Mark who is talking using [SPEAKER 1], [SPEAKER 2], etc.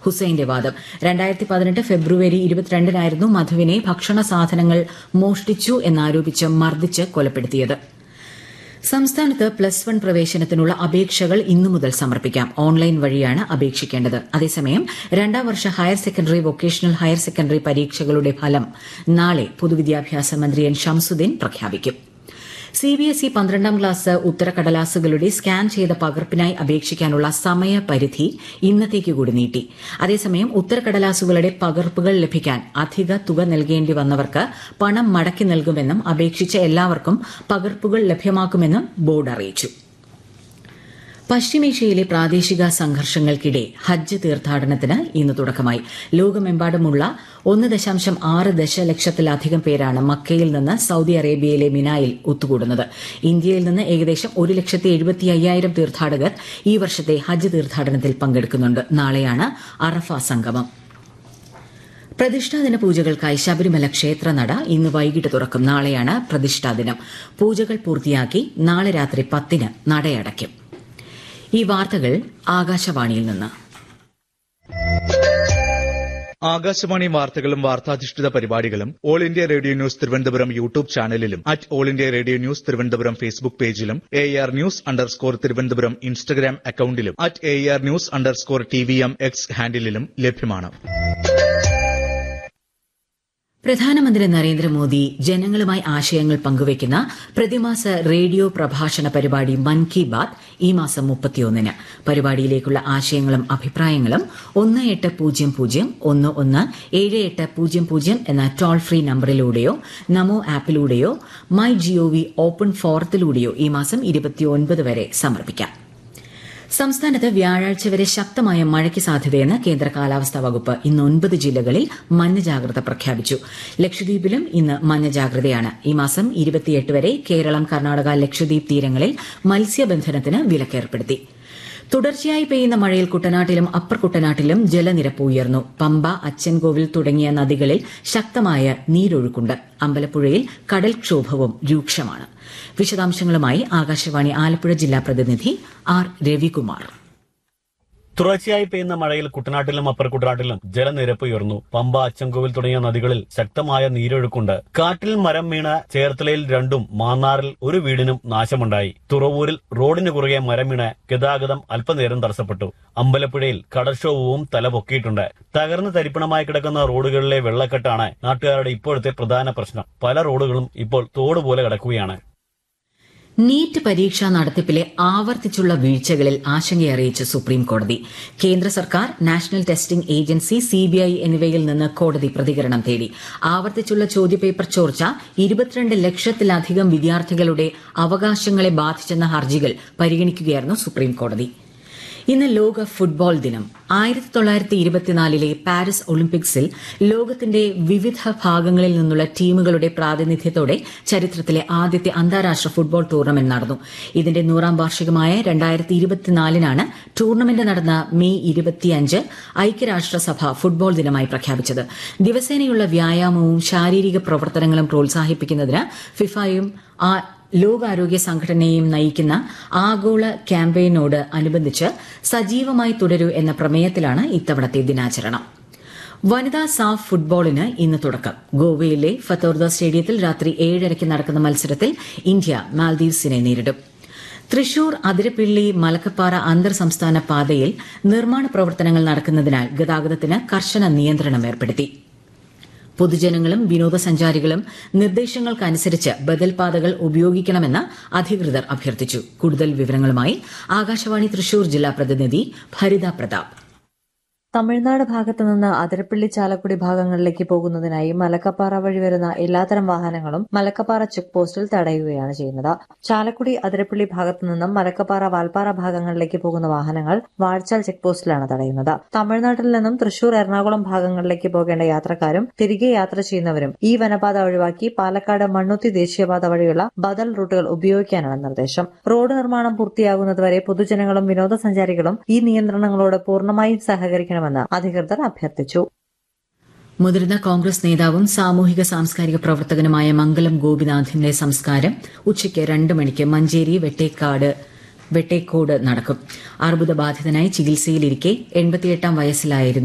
[SPEAKER 1] ഹുസൈന്റെ വാദം രണ്ടായിരത്തി പതിനെട്ട് ഫെബ്രുവരി ഇരുപത്തിരണ്ടിനായിരുന്നു മധുവിനെ ഭക്ഷണ സാധനങ്ങൾ മോഷ്ടിച്ചു എന്നാരോപിച്ച് മർദ്ദിച്ച് കൊലപ്പെടുത്തിയത് സംസ്ഥാനത്ത് പ്ലസ് വൺ പ്രവേശനത്തിനുള്ള അപേക്ഷകൾ ഇന്നു മുതൽ സമർപ്പിക്കാം ഓൺലൈൻ വഴിയാണ് അപേക്ഷിക്കേണ്ടത് അതേസമയം രണ്ടാം വർഷ higher secondary vocational higher secondary പരീക്ഷകളുടെ ഫലം നാളെ പൊതുവിദ്യാഭ്യാസ മന്ത്രി എൻ ഷംസുദ്ദീൻ പ്രഖ്യാപിക്കും സിബിഎസ്ഇ പന്ത്രണ്ടാം ക്ലാസ് ഉത്തരക്കടലാസുകളുടെ സ്കാൻ ചെയ്ത പകർപ്പിനായി അപേക്ഷിക്കാനുള്ള സമയപരിധി ഇന്നത്തേക്ക് കൂടി നീട്ടി അതേസമയം ഉത്തരക്കടലാസുകളുടെ പകർപ്പുകൾ ലഭിക്കാൻ അധിക തുക നൽകേണ്ടി വന്നവർക്ക് പണം മടക്കി നൽകുമെന്നും അപേക്ഷിച്ച എല്ലാവർക്കും പകർപ്പുകൾ ലഭ്യമാക്കുമെന്നും ബോർഡ് അറിയിച്ചു പശ്ചിമേഷ്യയിലെ പ്രാദേശിക സംഘർഷങ്ങൾക്കിടെ ഹജ്ജ് തീർത്ഥാടനത്തിന് ഇന്ന് തുടക്കമായി ലോകമെമ്പാടുമുള്ള ഒന്ന് ദശാംശം ആറ് ദശലക്ഷത്തിലധികം പേരാണ് മക്കയിൽ നിന്ന് സൌദി അറേബ്യയിലെ മിനായിൽ ഒത്തുകൂടുന്നത് ഇന്ത്യയിൽ നിന്ന് ഏകദേശം ഒരു ലക്ഷത്തി എഴുപത്തി അയ്യായിരം തീർത്ഥാടകർ ഈ വർഷത്തെ ഹജ്ജ് തീർത്ഥാടനത്തിൽ പങ്കെടുക്കുന്നുണ്ട് നാളെയാണ് അറഫ സംഗമം പ്രതിഷ്ഠാദിന പൂജകൾക്കായി ശബരിമല ക്ഷേത്രനട ഇന്ന് വൈകിട്ട് തുറക്കും നാളെയാണ് പ്രതിഷ്ഠാദിനം പൂജകൾ പൂർത്തിയാക്കി നാളെ രാത്രി പത്തിന് നടയടയ്ക്കും ഈ വാർത്തകൾ ആകാശവാണിയിൽ നിന്ന്
[SPEAKER 2] ആകാശവാണി വാർത്തകളും വാർത്താധിഷ്ഠിത പരിപാടികളും All India Radio news Thiruvananthapuram YouTube ചാനലിലും at All India Radio news Thiruvananthapuram Facebook പേജിലും A R news underscore Thiruvananthapuram Instagram അക്കൌണ്ടിലും at A R news underscore T V M X ഹാൻഡിലും ലഭ്യമാണ്
[SPEAKER 1] പ്രധാനമന്ത്രി നരേന്ദ്രമോദി ജനങ്ങളുമായി ആശയങ്ങൾ പങ്കുവയ്ക്കുന്ന പ്രതിമാസ റേഡിയോ പ്രഭാഷണ പരിപാടി മൻ കി ബാത് ഈ മാസം മുപ്പത്തിയൊന്നിന് പരിപാടിയിലേക്കുള്ള ആശയങ്ങളും അഭിപ്രായങ്ങളും ഒന്ന് എട്ട് പൂജ്യം പൂജ്യം ഒന്ന് ഒന്ന് ഏഴ് എട്ട് പൂജ്യം പൂജ്യം എന്ന ടോൾ ഫ്രീ നമ്പറിലൂടെയോ നമോ ആപ്പിലൂടെയോ മൈ ജിഒവി ഓപ്പൺ ഫോറത്തിലൂടെയോ ഈ മാസം ഇരുപത്തിയൊൻപത് വരെ സമർപ്പിക്കാം സംസ്ഥാനത്ത് വ്യാഴാഴ്ച വരെ ശക്തമായ മഴയ്ക്ക് സാധ്യതയെന്ന് കേന്ദ്ര കാലാവസ്ഥാ വകുപ്പ് ഇന്ന് ഒൻപത് ജില്ലകളിൽ മഞ്ഞ ജാഗ്രത പ്രഖ്യാപിച്ചു ലക്ഷദ്വീപിലും ഇന്ന് മഞ്ഞ ജാഗ്രതയാണ് ഈ മാസം ഇരുപത്തിയെട്ട് വരെ കേരളം കർണാടക ലക്ഷദ്വീപ് തീരങ്ങളിൽ മത്സ്യബന്ധനത്തിന് വിലക്കേർപ്പെടുത്തി തുടർച്ചയായി പെയ്യുന്ന മഴയിൽ കുട്ടനാട്ടിലും അപ്പർ കുട്ടനാട്ടിലും ജലനിരപ്പ് ഉയർന്നു പമ്പ അച്ചൻകോവിൽ തുടങ്ങിയ നദികളിൽ ശക്തമായ നീരൊഴുക്കുണ്ട് അമ്പലപ്പുഴയിൽ കടൽക്ഷോഭവും രൂക്ഷമാണ് വിശദാംശങ്ങളുമായി ആകാശവാണി ആലപ്പുഴ ജില്ലാ പ്രതിനിധി ആർ രവികുമാർ
[SPEAKER 3] തുടർച്ചയായി പെയ്യുന്ന മഴയിൽ കുട്ടനാട്ടിലും അപ്പർ കുട്ടനാട്ടിലും ജലനിരപ്പ് ഉയർന്നു പമ്പ അച്ചൻകോവിൽ തുടങ്ങിയ നദികളിൽ ശക്തമായ നീരൊഴുക്കുണ്ട് കാറ്റിൽ മരം വീണ ചേർത്തലയിൽ രണ്ടും മാന്നാറിൽ ഒരു വീടിനും നാശമുണ്ടായി തുറവൂരിൽ റോഡിന് കുറുകെ മരം വീണ് ഗതാഗതം അല്പനേരം തടസ്സപ്പെട്ടു അമ്പലപ്പുഴയിൽ കടൽക്ഷോഭവും തലപൊക്കിയിട്ടുണ്ട് തകർന്ന് തരിപ്പണമായി കിടക്കുന്ന റോഡുകളിലെ വെള്ളക്കെട്ടാണ് നാട്ടുകാരുടെ ഇപ്പോഴത്തെ പ്രധാന പ്രശ്നം പല റോഡുകളും ഇപ്പോൾ തോട് പോലെ കിടക്കുകയാണ്
[SPEAKER 1] നീറ്റ് പരീക്ഷാ നടത്തിപ്പിലെ ആവർത്തിച്ചുള്ള വീഴ്ചകളിൽ ആശങ്കയറിയിച്ച് സുപ്രീം കോടതി കേന്ദ്ര സർക്കാർ നാഷണൽ ടെസ്റ്റിംഗ് ഏജൻസി സിബിഐ എന്നിവയിൽ നിന്ന് കോടതി പ്രതികരണം തേടി ആവർത്തിച്ചുള്ള ചോദ്യപേപ്പർ ചോർച്ച ഇരുപത്തിരണ്ട് ലക്ഷത്തിലധികം വിദ്യാർത്ഥികളുടെ അവകാശങ്ങളെ ബാധിച്ചെന്ന ഹർജികൾ പരിഗണിക്കുകയായിരുന്നു സുപ്രീം കോടതി ഇന്ന് ലോക ഫുട്ബോൾ ദിനം ആയിരത്തി തൊള്ളായിരത്തി ഇരുപത്തിനാലിലെ പാരീസ് ഒളിമ്പിക്സിൽ ലോകത്തിന്റെ വിവിധ ഭാഗങ്ങളിൽ നിന്നുള്ള ടീമുകളുടെ പ്രാതിനിധ്യത്തോടെ ചരിത്രത്തിലെ ആദ്യത്തെ അന്താരാഷ്ട്ര ഫുട്ബോൾ ടൂർണമെന്റ് നടന്നു ഇതിന്റെ നൂറാം വാർഷികമായ രണ്ടായിരത്തി ഇരുപത്തിനാലിനാണ് ടൂർണമെന്റ് നടന്ന മെയ് ഇരുപത്തിയഞ്ച് ഐക്യരാഷ്ട്രസഭ ഫുട്ബോൾ ദിനമായി പ്രഖ്യാപിച്ചത് ദിവസേനയുള്ള വ്യായാമവും ശാരീരിക പ്രവർത്തനങ്ങളും പ്രോത്സാഹിപ്പിക്കുന്നതിന് ഫിഫയും ലോകാരോഗ്യ സംഘടനയും നയിക്കുന്ന ആഗോള ക്യാമ്പയിനോട് അനുബന്ധിച്ച് സജീവമായി തുടരൂ എന്ന പ്രമേയത്തിലാണ് ഇത്തവണത്തെ ദിനാചരണം വനിതാ സാഫ് ഫുട്ബോളിന് ഇന്ന് തുടക്കം ഗോവയിലെ ഫത്തോർദ സ്റ്റേഡിയത്തിൽ രാത്രി ഏഴരയ്ക്ക് നടക്കുന്ന മത്സരത്തിൽ ഇന്ത്യ മാൽദീവ്സിനെ നേരിടും തൃശൂർ അതിരപ്പിള്ളി മലക്കപ്പാറ അന്തർ സംസ്ഥാന പാതയിൽ നിർമ്മാണ പ്രവർത്തനങ്ങൾ നടക്കുന്നതിനാൽ ഗതാഗതത്തിന് കർശന നിയന്ത്രണം ഏർപ്പെടുത്തി പൊതുജനങ്ങളും വിനോദസഞ്ചാരികളും നിർദ്ദേശങ്ങൾക്കനുസരിച്ച് ബദൽ പാതകൾ ഉപയോഗിക്കണമെന്ന് അധികൃതർ അഭ്യർത്ഥിച്ചു കൂടുതൽ വിവരങ്ങളുമായി ആകാശവാണി തൃശൂർ ജില്ലാ പ്രതിനിധി ഭരിത പ്രതാപ്
[SPEAKER 4] തമിഴ്നാട് ഭാഗത്തു നിന്ന് അതിരപ്പള്ളി ചാലക്കുടി ഭാഗങ്ങളിലേക്ക് പോകുന്നതിനായി മലക്കപ്പാറ വഴി വരുന്ന എല്ലാത്തരം വാഹനങ്ങളും മലക്കപ്പാറ ചെക്ക് പോസ്റ്റിൽ തടയുകയാണ് ചെയ്യുന്നത് ചാലക്കുടി അതിരപ്പള്ളി ഭാഗത്തു നിന്നും മലക്കപ്പാറ വാൽപ്പാറ ഭാഗങ്ങളിലേക്ക് പോകുന്ന വാഹനങ്ങൾ വാഴ്ചാൽ ചെക്ക് പോസ്റ്റിലാണ് തടയുന്നത് തമിഴ്നാട്ടിൽ നിന്നും തൃശൂർ എറണാകുളം ഭാഗങ്ങളിലേക്ക് പോകേണ്ട യാത്രക്കാരും തിരികെ യാത്ര ചെയ്യുന്നവരും ഈ വനപാത ഒഴിവാക്കി പാലക്കാട് മണ്ണുത്തി ദേശീയപാത വഴിയുള്ള ബദൽ റൂട്ടുകൾ ഉപയോഗിക്കാനാണ് നിർദ്ദേശം റോഡ് നിർമ്മാണം പൂർത്തിയാകുന്നതുവരെ പൊതുജനങ്ങളും വിനോദസഞ്ചാരികളും ഈ നിയന്ത്രണങ്ങളോട് പൂർണ്ണമായും സഹകരിക്കണമെന്ന് അധികൃതർ അഭ്യർത്ഥിച്ചു
[SPEAKER 1] മുതിർന്ന കോൺഗ്രസ് നേതാവും സാമൂഹിക സാംസ്കാരിക പ്രവർത്തകനുമായ മംഗലം ഗോപിനാഥിന്റെ സംസ്കാരം ഉച്ചയ്ക്ക് രണ്ട് മണിക്ക് മഞ്ചേരി വെട്ടേക്കാട് വെട്ടേക്കോട് നടക്കും അർബുദബാധിതനായി ചികിത്സയിലിരിക്കെ എൺപത്തിയെട്ടാം വയസ്സിലായിരുന്നു